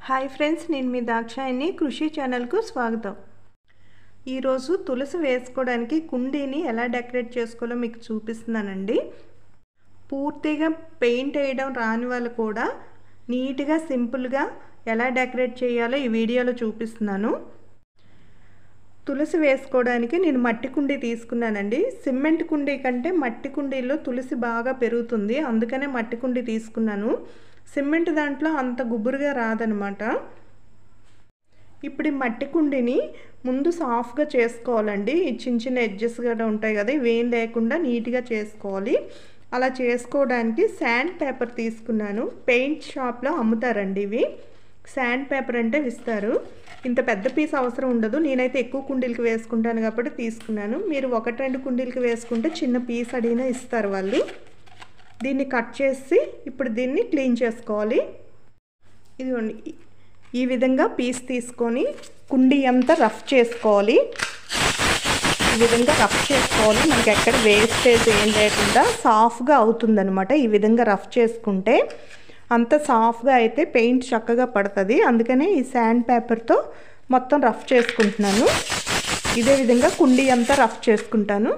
hi friends నేను మీ దాక్షాయిని కృషి ఛానల్కు స్వాగతం ఈరోజు తులసి వేసుకోవడానికి కుండీని ఎలా డెకరేట్ చేసుకోవాలో మీకు చూపిస్తున్నానండి పూర్తిగా పెయింట్ వేయడం రాని వాళ్ళు కూడా నీట్గా సింపుల్గా ఎలా డెకరేట్ చేయాలో ఈ వీడియోలో చూపిస్తున్నాను తులసి వేసుకోవడానికి నేను మట్టి కుండీ తీసుకున్నానండి సిమెంట్ కుండీ కంటే మట్టి కుండీలో తులసి బాగా పెరుగుతుంది అందుకనే మట్టి కుండీ తీసుకున్నాను సిమెంట్ దాంట్లో అంత గుబురుగా రాదనమాట ఇప్పుడు ఈ మట్టి కుండీని ముందు సాఫ్ట్గా చేసుకోవాలండి ఈ చిన్న చిన్న ఎడ్జెస్ కూడా ఉంటాయి కదా ఇవేం లేకుండా నీట్గా చేసుకోవాలి అలా చేసుకోవడానికి శాండ్ పేపర్ తీసుకున్నాను పెయింట్ షాప్లో అమ్ముతారండి ఇవి శాండ్ పేపర్ అంటే ఇస్తారు ఇంత పెద్ద పీస్ అవసరం ఉండదు నేనైతే ఎక్కువ కుండీలకి వేసుకుంటాను కాబట్టి తీసుకున్నాను మీరు ఒకటి రెండు కుండీలకి వేసుకుంటే చిన్న పీస్ అడిగినా ఇస్తారు వాళ్ళు దీన్ని కట్ చేసి ఇప్పుడు దీన్ని క్లీన్ చేసుకోవాలి ఇదిగోండి ఈ విధంగా పీస్ తీసుకొని కుండీ అంతా రఫ్ చేసుకోవాలి ఈ విధంగా రఫ్ చేసుకోవాలి మనకి ఎక్కడ వేస్టేజ్ ఏం లేకుండా సాఫ్ట్గా అవుతుందనమాట ఈ విధంగా రఫ్ చేసుకుంటే అంత సాఫ్ట్గా అయితే పెయింట్ చక్కగా పడుతుంది అందుకనే ఈ శాండ్ పేపర్తో మొత్తం రఫ్ చేసుకుంటున్నాను ఇదే విధంగా కుండీ అంతా రఫ్ చేసుకుంటాను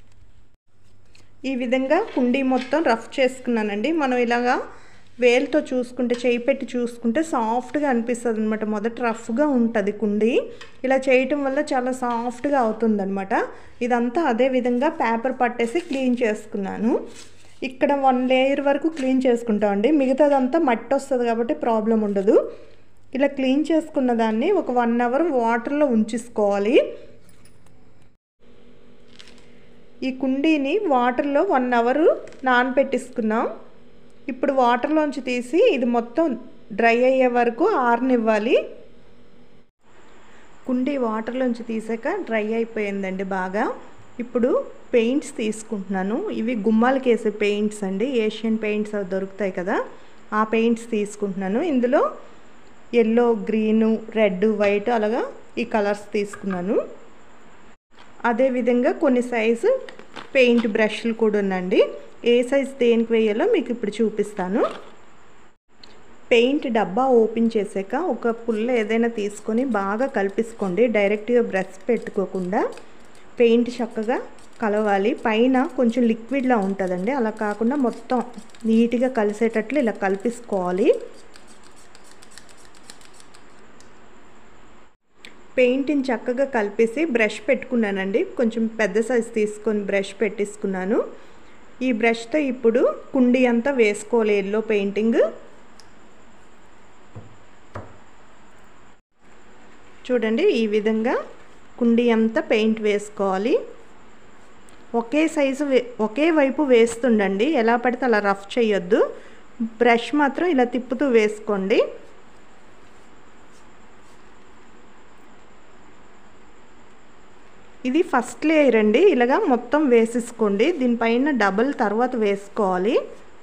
ఈ విధంగా కుండీ మొత్తం రఫ్ చేసుకున్నానండి మనం ఇలాగా వేలుతో చూసుకుంటే చేయి పెట్టి చూసుకుంటే సాఫ్ట్గా అనిపిస్తుంది అనమాట మొదట రఫ్గా ఉంటుంది కుండీ ఇలా చేయటం వల్ల చాలా సాఫ్ట్గా అవుతుందన్నమాట ఇదంతా అదే విధంగా పేపర్ పట్టేసి క్లీన్ చేసుకున్నాను ఇక్కడ వన్ లేయర్ వరకు క్లీన్ చేసుకుంటామండి మిగతాదంతా మట్టి వస్తుంది కాబట్టి ప్రాబ్లం ఉండదు ఇలా క్లీన్ చేసుకున్న దాన్ని ఒక వన్ అవర్ వాటర్లో ఉంచేసుకోవాలి ఈ కుండీని వాటర్లో వన్ అవర్ నానబెట్టేసుకున్నాం ఇప్పుడు వాటర్లోంచి తీసి ఇది మొత్తం డ్రై అయ్యే వరకు ఆరనివ్వాలి కుండీ వాటర్లోంచి తీసాక డ్రై అయిపోయిందండి బాగా ఇప్పుడు పెయింట్స్ తీసుకుంటున్నాను ఇవి గుమ్మాలకి వేసే పెయింట్స్ అండి ఏషియన్ పెయింట్స్ అవి దొరుకుతాయి కదా ఆ పెయింట్స్ తీసుకుంటున్నాను ఇందులో ఎల్లో గ్రీను రెడ్ వైట్ అలాగా ఈ కలర్స్ తీసుకున్నాను అదేవిధంగా కొన్ని సైజు పెయింట్ బ్రష్లు కూడా ఉందండి ఏ సైజ్ దేనికి వేయాలో మీకు ఇప్పుడు చూపిస్తాను పెయింట్ డబ్బా ఓపెన్ చేసాక ఒక పుల్ల ఏదైనా తీసుకొని బాగా కలిపేసుకోండి డైరెక్ట్గా బ్రష్ పెట్టుకోకుండా పెయింట్ చక్కగా కలవాలి పైన కొంచెం లిక్విడ్లా ఉంటుందండి అలా కాకుండా మొత్తం నీట్గా కలిసేటట్లు ఇలా కలిపేసుకోవాలి పెయింట్ని చక్కగా కలిపేసి బ్రష్ పెట్టుకున్నానండి కొంచెం పెద్ద సైజు తీసుకొని బ్రష్ పెట్టేసుకున్నాను ఈ బ్రష్తో ఇప్పుడు కుండీ అంతా వేసుకోవాలి ఎల్లో పెయింటింగ్ చూడండి ఈ విధంగా కుండీ అంతా పెయింట్ వేసుకోవాలి ఒకే సైజు ఒకే వైపు వేస్తుండండి ఎలా పడితే అలా రఫ్ చేయొద్దు బ్రష్ మాత్రం ఇలా తిప్పుతూ వేసుకోండి ఇది ఫస్ట్ లేయర్ అండి ఇలాగా మొత్తం వేసేసుకోండి దీనిపైన డబల్ తర్వాత వేసుకోవాలి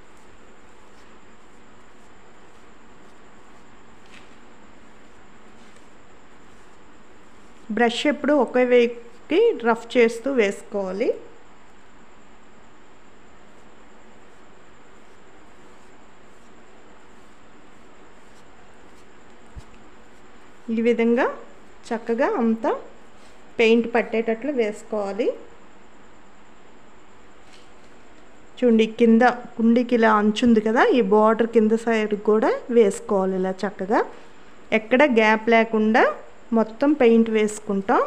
బ్రష్ ఎప్పుడు ఒకే వైపుకి రఫ్ చేస్తూ వేసుకోవాలి ఈ విధంగా చక్కగా అంతా పెయింట్ పట్టేటట్లు వేసుకోవాలి చూడండి కింద కుండీకి ఇలా అంచుంది కదా ఈ బార్డర్ కింద సైడ్ కూడా వేసుకోవాలి ఇలా చక్కగా ఎక్కడ గ్యాప్ లేకుండా మొత్తం పెయింట్ వేసుకుంటాం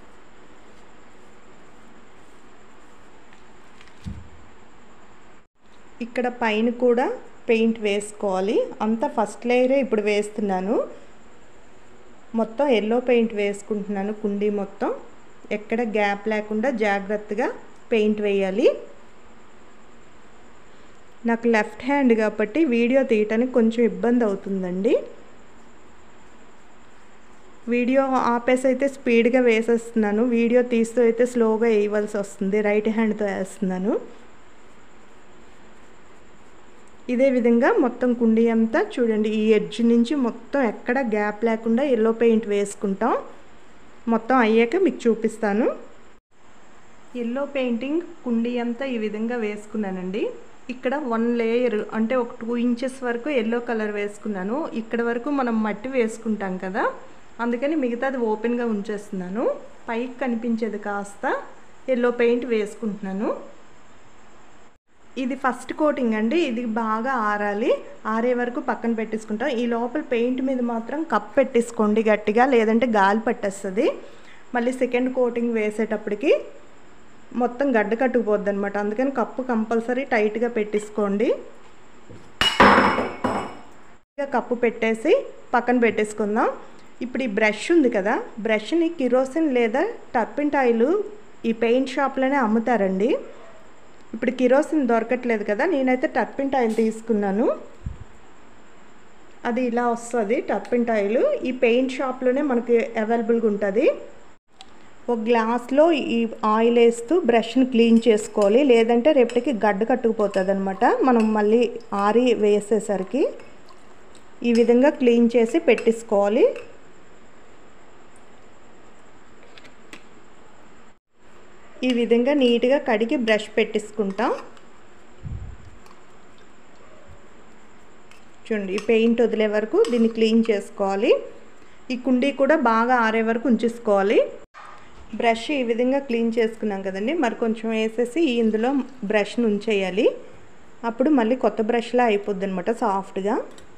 ఇక్కడ పైన కూడా పెయింట్ వేసుకోవాలి అంతా ఫస్ట్ లేయరే ఇప్పుడు వేస్తున్నాను మొత్తం ఎల్లో పెయింట్ వేసుకుంటున్నాను కుండీ మొత్తం ఎక్కడ గ్యాప్ లేకుండా జాగ్రత్తగా పెయింట్ వేయాలి నాకు లెఫ్ట్ హ్యాండ్ కాబట్టి వీడియో తీయటానికి కొంచెం ఇబ్బంది అవుతుందండి వీడియో ఆపేసి అయితే స్పీడ్గా వేసేస్తున్నాను వీడియో తీస్తూ అయితే స్లోగా వేయవలసి వస్తుంది రైట్ హ్యాండ్తో వేస్తున్నాను ఇదే విధంగా మొత్తం కుండీ అంతా చూడండి ఈ ఎడ్జ్ నుంచి మొత్తం ఎక్కడ గ్యాప్ లేకుండా ఎల్లో పెయింట్ వేసుకుంటాం మొత్తం అయ్యాక మీకు చూపిస్తాను ఎల్లో పెయింటింగ్ కుండీ అంతా ఈ విధంగా వేసుకున్నానండి ఇక్కడ వన్ లేయర్ అంటే ఒక టూ ఇంచెస్ వరకు ఎల్లో కలర్ వేసుకున్నాను ఇక్కడ వరకు మనం మట్టి వేసుకుంటాం కదా అందుకని మిగతాది ఓపెన్గా ఉంచేస్తున్నాను పైకి కనిపించేది కాస్త ఎల్లో పెయింట్ వేసుకుంటున్నాను ఇది ఫస్ట్ కోటింగ్ అండి ఇది బాగా ఆరాలి ఆరే వరకు పక్కన పెట్టేసుకుంటాం ఈ లోపల పెయింట్ మీద మాత్రం కప్ పెట్టేసుకోండి గట్టిగా లేదంటే గాలి పట్టేస్తుంది మళ్ళీ సెకండ్ కోటింగ్ వేసేటప్పటికి మొత్తం గడ్డ కట్టుకుపోద్ది అనమాట అందుకని కప్పు కంపల్సరీ టైట్గా పెట్టేసుకోండి కప్పు పెట్టేసి పక్కన పెట్టేసుకుందాం ఇప్పుడు ఈ బ్రష్ ఉంది కదా బ్రష్ని కిరోసిన్ లేదా టర్పింట్ ఆయిల్ ఈ పెయింట్ షాప్లోనే అమ్ముతారండి ఇప్పుడు కిరోసిన్ దొరకట్లేదు కదా నేనైతే టర్పింట్ ఆయిల్ తీసుకున్నాను అది ఇలా వస్తుంది టర్పింట్ ఆయిల్ ఈ పెయింట్ షాప్లోనే మనకి అవైలబుల్గా ఉంటుంది ఒక గ్లాస్లో ఈ ఆయిల్ వేస్తూ బ్రష్ని క్లీన్ చేసుకోవాలి లేదంటే రేపటికి గడ్డ కట్టుకుపోతుంది అనమాట మనం మళ్ళీ ఆరి వేసేసరికి ఈ విధంగా క్లీన్ చేసి పెట్టేసుకోవాలి ఈ విధంగా నీట్గా కడిగి బ్రష్ పెట్టేసుకుంటాం చూడండి ఈ పెయింట్ వదిలే వరకు దీన్ని క్లీన్ చేసుకోవాలి ఈ కుండీ కూడా బాగా ఆరే వరకు ఉంచేసుకోవాలి బ్రష్ ఈ విధంగా క్లీన్ చేసుకున్నాం కదండి మరి కొంచెం వేసేసి ఇందులో బ్రష్ను ఉంచేయాలి అప్పుడు మళ్ళీ కొత్త బ్రష్లా అయిపోద్ది అనమాట సాఫ్ట్గా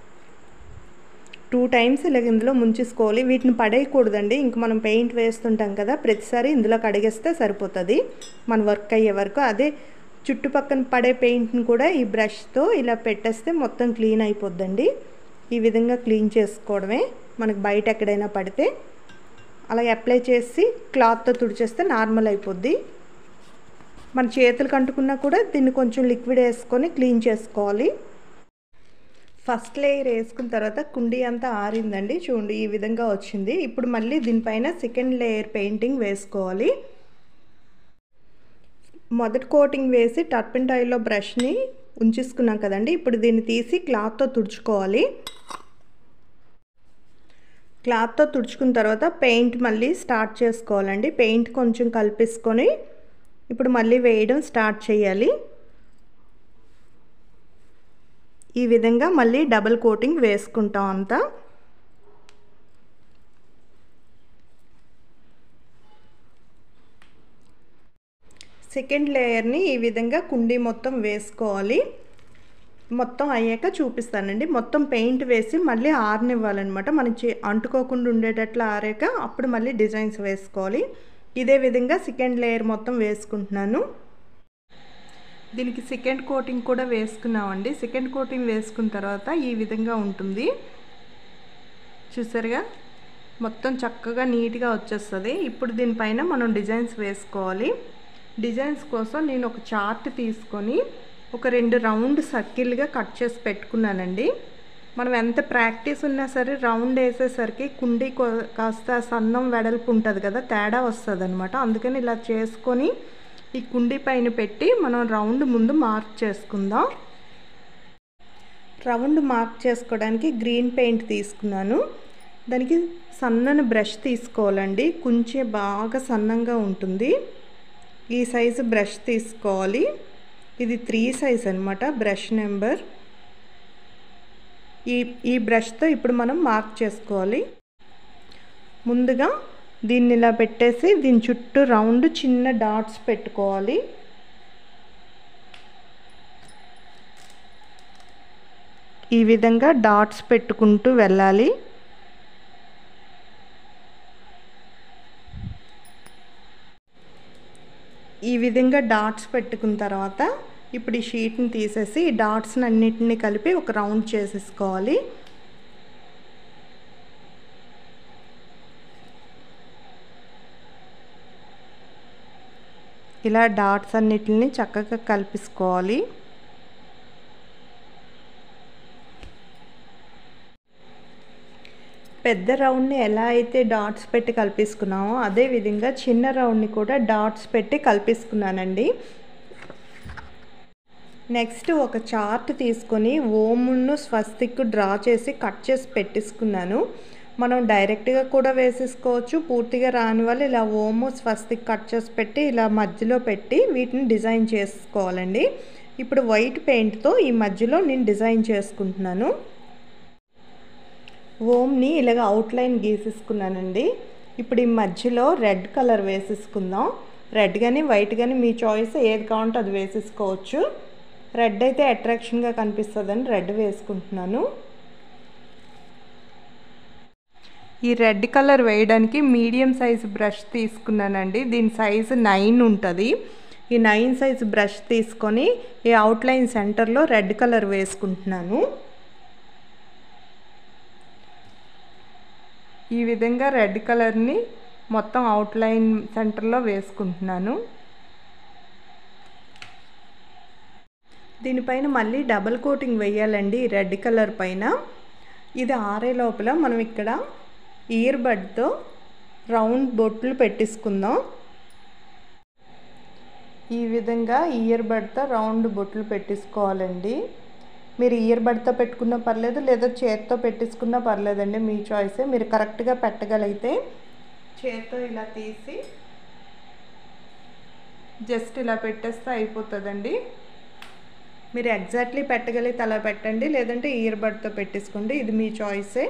టూ టైమ్స్ ఇలా ఇందులో ముంచేసుకోవాలి వీటిని పడేయకూడదండి ఇంక మనం పెయింట్ వేస్తుంటాం కదా ప్రతిసారి ఇందులో కడిగేస్తే సరిపోతుంది మన వర్క్ అయ్యే వరకు అదే చుట్టుపక్కన పడే పెయింట్ని కూడా ఈ బ్రష్తో ఇలా పెట్టేస్తే మొత్తం క్లీన్ అయిపోద్దండి ఈ విధంగా క్లీన్ చేసుకోవడమే మనకు బయట ఎక్కడైనా పడితే అలా అప్లై చేసి క్లాత్తో తుడిచేస్తే నార్మల్ అయిపోద్ది మన చేతులు కంటుకున్నా కూడా దీన్ని కొంచెం లిక్విడ్ వేసుకొని క్లీన్ చేసుకోవాలి ఫస్ట్ లేయర్ వేసుకున్న తర్వాత కుండీ అంతా ఆరిందండి చూడండి ఈ విధంగా వచ్చింది ఇప్పుడు మళ్ళీ దీనిపైన సెకండ్ లేయర్ పెయింటింగ్ వేసుకోవాలి మొదటి కోటింగ్ వేసి టర్పింట్ ఆయిల్లో బ్రష్ని ఉంచేసుకున్నాం కదండి ఇప్పుడు దీన్ని తీసి క్లాత్తో తుడుచుకోవాలి క్లాత్తో తుడుచుకున్న తర్వాత పెయింట్ మళ్ళీ స్టార్ట్ చేసుకోవాలండి పెయింట్ కొంచెం కలిపేసుకొని ఇప్పుడు మళ్ళీ వేయడం స్టార్ట్ చేయాలి ఈ విధంగా మళ్ళీ డబుల్ కోటింగ్ వేసుకుంటాం అంతా సెకండ్ లేయర్ని ఈ విధంగా కుండీ మొత్తం వేసుకోవాలి మొత్తం అయ్యాక చూపిస్తానండి మొత్తం పెయింట్ వేసి మళ్ళీ ఆరనివ్వాలన్నమాట మనం చే అంటుకోకుండా ఉండేటట్లు ఆరాక అప్పుడు మళ్ళీ డిజైన్స్ వేసుకోవాలి ఇదే విధంగా సెకండ్ లేయర్ మొత్తం వేసుకుంటున్నాను దీనికి సెకండ్ కోటింగ్ కూడా వేసుకున్నామండి సెకండ్ కోటింగ్ వేసుకున్న తర్వాత ఈ విధంగా ఉంటుంది చూసారుగా మొత్తం చక్కగా నీట్గా వచ్చేస్తుంది ఇప్పుడు దీనిపైన మనం డిజైన్స్ వేసుకోవాలి డిజైన్స్ కోసం నేను ఒక చార్ట్ తీసుకొని ఒక రెండు రౌండ్ సర్కిల్గా కట్ చేసి పెట్టుకున్నానండి మనం ఎంత ప్రాక్టీస్ ఉన్నా సరే రౌండ్ వేసేసరికి కుండీ కాస్త సన్నం వెడల్పు ఉంటుంది కదా తేడా వస్తుంది అనమాట అందుకని ఇలా చేసుకొని ఈ కుండీ పైన పెట్టి మనం రౌండ్ ముందు మార్క్ చేసుకుందాం రౌండ్ మార్క్ చేసుకోవడానికి గ్రీన్ పెయింట్ తీసుకున్నాను దానికి సన్నని బ్రష్ తీసుకోవాలండి కొంచెం బాగా సన్నంగా ఉంటుంది ఈ సైజు బ్రష్ తీసుకోవాలి ఇది త్రీ సైజ్ అనమాట బ్రష్ నెంబర్ ఈ ఈ బ్రష్తో ఇప్పుడు మనం మార్క్ చేసుకోవాలి ముందుగా దీన్ని ఇలా పెట్టేసి దీని చుట్టూ రౌండ్ చిన్న డాట్స్ పెట్టుకోవాలి ఈ విధంగా డాట్స్ పెట్టుకుంటూ వెళ్ళాలి ఈ విధంగా డాట్స్ పెట్టుకున్న తర్వాత ఇప్పుడు ఈ షీట్ని తీసేసి ఈ డాట్స్ని అన్నిటిని కలిపి ఒక రౌండ్ చేసేసుకోవాలి ఇలా డాట్స్ అన్నిటిని చక్కగా కలిపేసుకోవాలి పెద్ద రౌండ్ని ఎలా అయితే డాట్స్ పెట్టి కలిపేసుకున్నామో అదే విధంగా చిన్న రౌండ్ని కూడా డాట్స్ పెట్టి కలిపేసుకున్నానండి నెక్స్ట్ ఒక చార్ట్ తీసుకొని ఓమును స్వస్తిక్ డ్రా చేసి కట్ చేసి పెట్టేసుకున్నాను మనం డైరెక్ట్గా కూడా వేసేసుకోవచ్చు పూర్తిగా రాని వాళ్ళు ఇలా ఓము స్వస్తిక్ కట్ చేసి పెట్టి ఇలా మధ్యలో పెట్టి వీటిని డిజైన్ చేసుకోవాలండి ఇప్పుడు వైట్ పెయింట్తో ఈ మధ్యలో నేను డిజైన్ చేసుకుంటున్నాను ఓమ్ని ఇలాగ అవుట్లైన్ గీసేసుకున్నానండి ఇప్పుడు ఈ మధ్యలో రెడ్ కలర్ వేసేసుకుందాం రెడ్ కానీ వైట్ కానీ మీ చాయిస్ ఏది కావాలంటే అది వేసేసుకోవచ్చు రెడ్ అయితే అట్రాక్షన్గా కనిపిస్తుందని రెడ్ వేసుకుంటున్నాను ఈ రెడ్ కలర్ వేయడానికి మీడియం సైజ్ బ్రష్ తీసుకున్నానండి దీని సైజు నైన్ ఉంటుంది ఈ నైన్ సైజ్ బ్రష్ తీసుకొని ఈ అవుట్లైన్ సెంటర్లో రెడ్ కలర్ వేసుకుంటున్నాను ఈ విధంగా రెడ్ కలర్ని మొత్తం అవుట్లైన్ సెంటర్లో వేసుకుంటున్నాను దీనిపైన మళ్ళీ డబల్ కోటింగ్ వేయాలండి రెడ్ కలర్ పైన ఇది ఆరే లోపల మనం ఇక్కడ ఇయర్ బడ్తో రౌండ్ బొట్లు పెట్టేసుకుందాం ఈ విధంగా ఇయర్ బడ్తో రౌండ్ బొట్లు పెట్టేసుకోవాలండి మీరు ఇయర్ బడ్తో పెట్టుకున్నా పర్లేదు లేదా చేత్తో పెట్టేసుకున్నా పర్లేదండి మీ చాయిసే మీరు కరెక్ట్గా పెట్టగలిగితే చేత్తో ఇలా తీసి జస్ట్ ఇలా పెట్టేస్తే అయిపోతుందండి మీరు ఎగ్జాక్ట్లీ పెట్టగలిగితే అలా పెట్టండి లేదంటే ఇయర్ బడ్తో పెట్టేసుకోండి ఇది మీ చాయిసే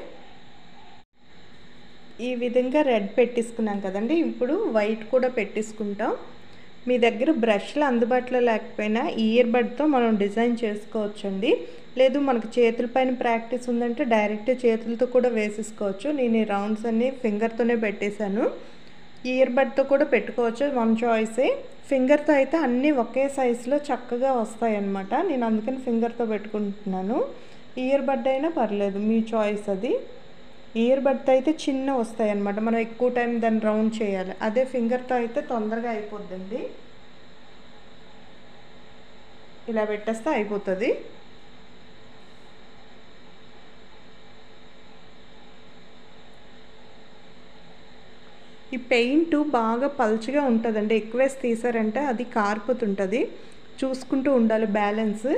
ఈ విధంగా రెడ్ పెట్టేసుకున్నాం కదండి ఇప్పుడు వైట్ కూడా పెట్టేసుకుంటాం మీ దగ్గర బ్రష్లు అందుబాటులో లేకపోయినా ఇయర్ బడ్తో మనం డిజైన్ చేసుకోవచ్చండి లేదు మనకు చేతుల పైన ప్రాక్టీస్ ఉందంటే డైరెక్ట్ చేతులతో కూడా వేసేసుకోవచ్చు నేను ఈ రౌండ్స్ అన్నీ ఫింగర్తోనే పెట్టేశాను ఇయర్ బడ్తో కూడా పెట్టుకోవచ్చు వన్ చాయిసే ఫింగర్తో అయితే అన్నీ ఒకే సైజులో చక్కగా వస్తాయి అన్నమాట నేను అందుకని ఫింగర్తో పెట్టుకుంటున్నాను ఇయర్ బడ్ అయినా పర్లేదు మీ చాయిస్ అది ఇయర్ బడ్తో అయితే చిన్న వస్తాయి అన్నమాట మనం ఎక్కువ టైం దాన్ని రౌండ్ చేయాలి అదే ఫింగర్తో అయితే తొందరగా అయిపోద్దండి ఇలా పెట్టేస్తే అయిపోతుంది ఈ పెయింట్ బాగా పల్చగా ఉంటుందండి ఎక్కువ వేసి తీసారంటే అది కారిపోతుంటుంది చూసుకుంటూ ఉండాలి బ్యాలెన్స్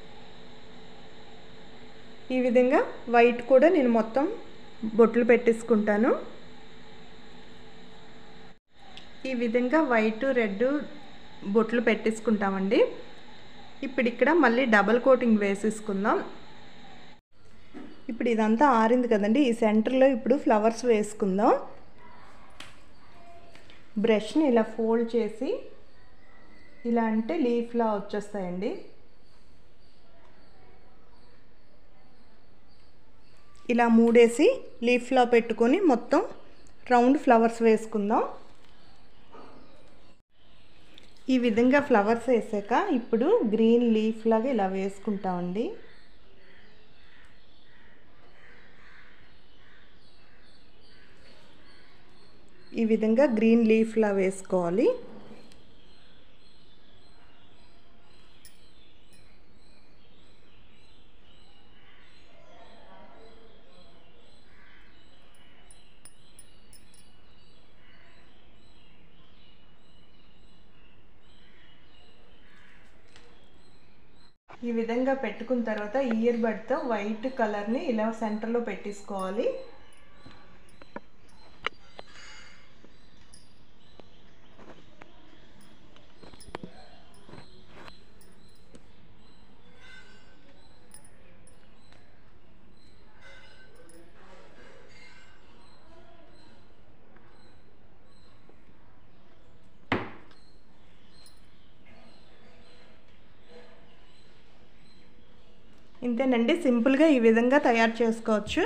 ఈ విధంగా వైట్ కూడా నేను మొత్తం బొట్లు పెట్టేసుకుంటాను ఈ విధంగా వైట్ రెడ్ బొట్లు పెట్టేసుకుంటామండి ఇప్పుడు ఇక్కడ మళ్ళీ డబల్ కోటింగ్ వేసేసుకుందాం ఇప్పుడు ఇదంతా ఆరింది కదండి ఈ సెంటర్లో ఇప్పుడు ఫ్లవర్స్ వేసుకుందాం బ్రష్ని ఇలా ఫోల్డ్ చేసి ఇలా అంటే లీఫ్లా వచ్చేస్తాయండి ఇలా మూడేసి లీఫ్లో పెట్టుకొని మొత్తం రౌండ్ ఫ్లవర్స్ వేసుకుందాం ఈ విధంగా ఫ్లవర్స్ వేసాక ఇప్పుడు గ్రీన్ లీఫ్ లాగా ఇలా వేసుకుంటామండి ఈ విధంగా గ్రీన్ లీఫ్లా వేసుకోవాలి ఈ విధంగా పెట్టుకున్న తర్వాత ఇయర్ బడ్తో వైట్ కలర్ని ఇలా సెంటర్లో పెట్టేసుకోవాలి ఇంతేనండి సింపుల్గా ఈ విధంగా తయారు చేసుకోవచ్చు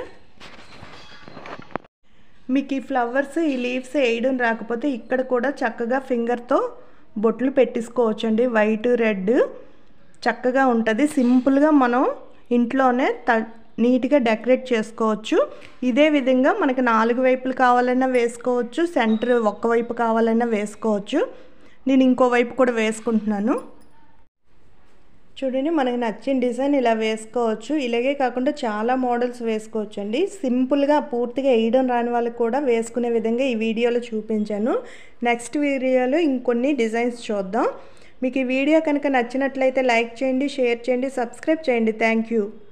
మీకు ఈ ఫ్లవర్స్ ఈ లీవ్స్ వేయడం రాకపోతే ఇక్కడ కూడా చక్కగా ఫింగర్తో బొట్లు పెట్టేసుకోవచ్చండి వైట్ రెడ్ చక్కగా ఉంటుంది సింపుల్గా మనం ఇంట్లోనే త నీట్గా డెకరేట్ చేసుకోవచ్చు ఇదే విధంగా మనకి నాలుగు వైపులు కావాలన్నా వేసుకోవచ్చు సెంటర్ ఒక్క వైపు కావాలన్నా వేసుకోవచ్చు నేను ఇంకో వైపు కూడా వేసుకుంటున్నాను చూడండి మనకి నచ్చిన డిజైన్ ఇలా వేసుకోవచ్చు ఇలాగే కాకుండా చాలా మోడల్స్ వేసుకోవచ్చు అండి సింపుల్గా పూర్తిగా వేయడం రాని వాళ్ళకి కూడా వేసుకునే విధంగా ఈ వీడియోలో చూపించాను నెక్స్ట్ వీడియోలో ఇంకొన్ని డిజైన్స్ చూద్దాం మీకు ఈ వీడియో కనుక నచ్చినట్లయితే లైక్ చేయండి షేర్ చేయండి సబ్స్క్రైబ్ చేయండి థ్యాంక్ యూ